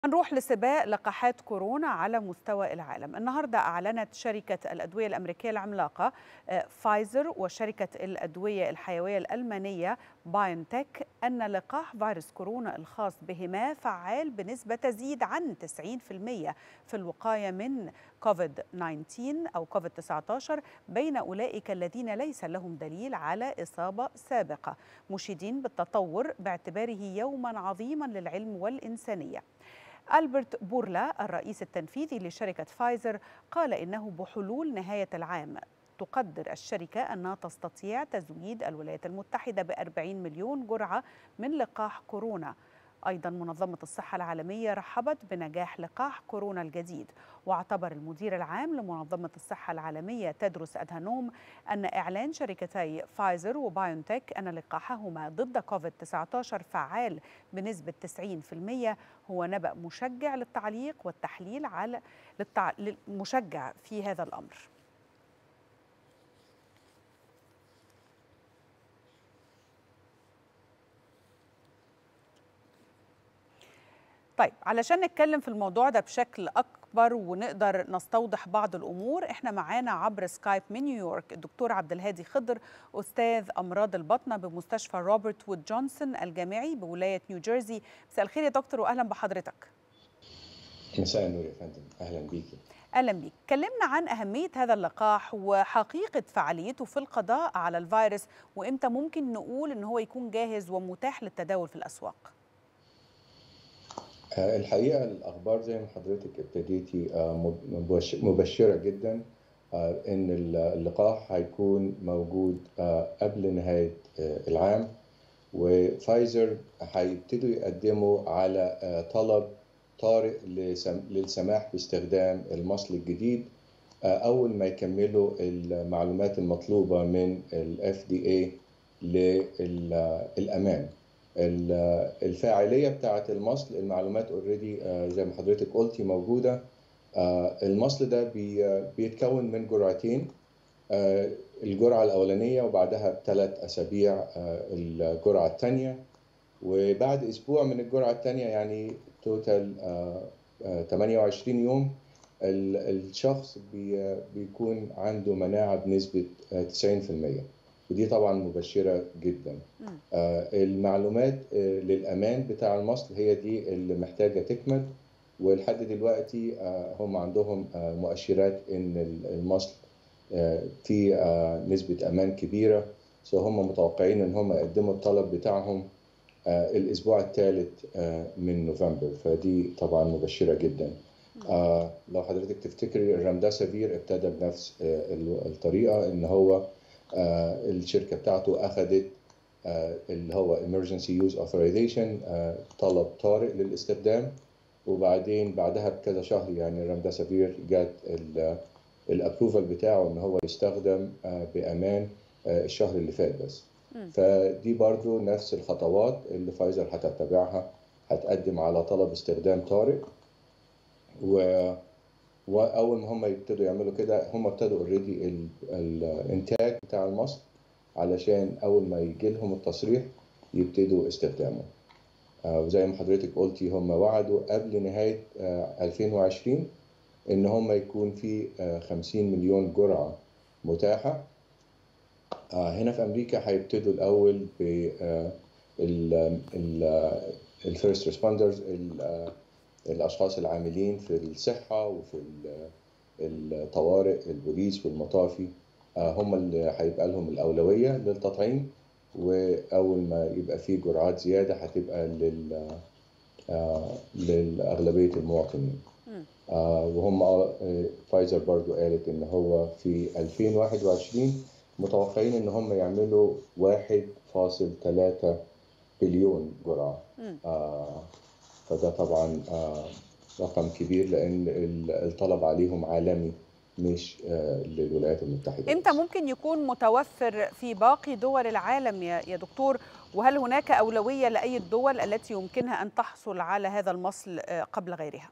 نروح لسباق لقاحات كورونا على مستوى العالم النهاردة أعلنت شركة الأدوية الأمريكية العملاقة فايزر وشركة الأدوية الحيوية الألمانية بايونتك أن لقاح فيروس كورونا الخاص بهما فعال بنسبة تزيد عن 90% في الوقاية من كوفيد 19 أو كوفيد 19 بين أولئك الذين ليس لهم دليل على إصابة سابقة مشيدين بالتطور باعتباره يوما عظيما للعلم والإنسانية ألبرت بورلا الرئيس التنفيذي لشركة فايزر قال إنه بحلول نهاية العام تقدر الشركة أنها تستطيع تزويد الولايات المتحدة ب 40 مليون جرعة من لقاح كورونا أيضا منظمة الصحة العالمية رحبت بنجاح لقاح كورونا الجديد واعتبر المدير العام لمنظمة الصحة العالمية تدرس أدهانوم أن إعلان شركتي فايزر وبايونتك أن لقاحهما ضد كوفيد-19 فعال بنسبة 90% هو نبأ مشجع للتعليق والتحليل على للتع... مشجع في هذا الأمر طيب علشان نتكلم في الموضوع ده بشكل اكبر ونقدر نستوضح بعض الامور احنا معانا عبر سكايب من نيويورك الدكتور عبد الهادي خضر استاذ امراض البطنه بمستشفى روبرت وود جونسون الجامعي بولايه نيوجيرسي مساء الخير يا دكتور واهلا بحضرتك مساء النور يا فندم اهلا بيكي اهلا بيك كلمنا عن اهميه هذا اللقاح وحقيقه فعاليته في القضاء على الفيروس وامتى ممكن نقول ان هو يكون جاهز ومتاح للتداول في الاسواق الحقيقه الاخبار زي ما حضرتك ابتديتي مبشره جدا ان اللقاح هيكون موجود قبل نهايه العام وفايزر هيبتدوا يقدموا على طلب طارئ للسماح باستخدام المصل الجديد اول ما يكملوا المعلومات المطلوبه من الاف دي اي للامان الفاعليه بتاعه المصل المعلومات اوريدي زي ما حضرتك قلتي موجوده المصل ده بيتكون من جرعتين الجرعه الاولانيه وبعدها بثلاث اسابيع الجرعه الثانيه وبعد اسبوع من الجرعه الثانيه يعني توتال 28 يوم الشخص بيكون عنده مناعه بنسبه 90% ودي طبعا مبشره جدا آه المعلومات آه للامان بتاع المصل هي دي اللي محتاجه تكمل ولحد دلوقتي آه هم عندهم آه مؤشرات ان المصل آه في آه نسبه امان كبيره سو هم متوقعين ان هم يقدموا الطلب بتاعهم آه الاسبوع الثالث آه من نوفمبر فدي طبعا مبشره جدا آه لو حضرتك تفتكري الرمداسافير ابتدى بنفس آه الطريقه ان هو آه الشركه بتاعته اخذت آه اللي هو emergency use authorization آه طلب طارئ للاستخدام وبعدين بعدها بكذا شهر يعني الرمداسافير جات الابروفال بتاعه ان هو يستخدم بامان الشهر اللي فات بس فدي برضو نفس الخطوات اللي فايزر هتتبعها هتقدم على طلب استخدام طارئ و واول ما هم يبتدوا يعملوا كده هم ابتدوا اوريدي الانتاج بتاع المصل علشان اول ما يجي لهم التصريح يبتدوا استخدامه وزي ما حضرتك قلتي هم وعدوا قبل نهايه 2020 ان هم يكون في 50 مليون جرعه متاحه هنا في امريكا هيبتدوا الاول ب الفيرست ريسبوندرز الاشخاص العاملين في الصحه وفي الطوارئ البوليس والمطافي هم اللي هيبقى لهم الاولويه للتطعيم واول ما يبقى في جرعات زياده هتبقى لل لاغلبيه المواطنين وهم فايزر برضو قالت ان هو في 2021 متوقعين ان هم يعملوا 1.3 بليون جرعه فده طبعا رقم كبير لان الطلب عليهم عالمي مش للولايات المتحده امتى ممكن يكون متوفر في باقي دول العالم يا دكتور وهل هناك اولويه لاي الدول التي يمكنها ان تحصل على هذا المصل قبل غيرها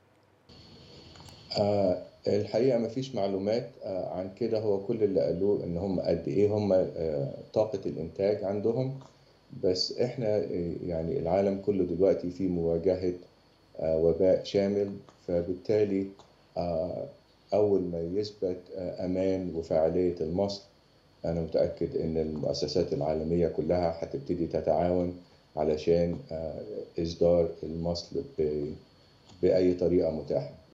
آه الحقيقه ما فيش معلومات آه عن كده هو كل اللي قالوه ان هم قد ايه هم آه طاقه الانتاج عندهم بس احنا يعني العالم كله دلوقتي في مواجهه وباء شامل فبالتالي أول ما يثبت أمان وفاعلية المصل أنا متأكد إن المؤسسات العالمية كلها هتبتدي تتعاون علشان إصدار المصل بأي طريقة متاحة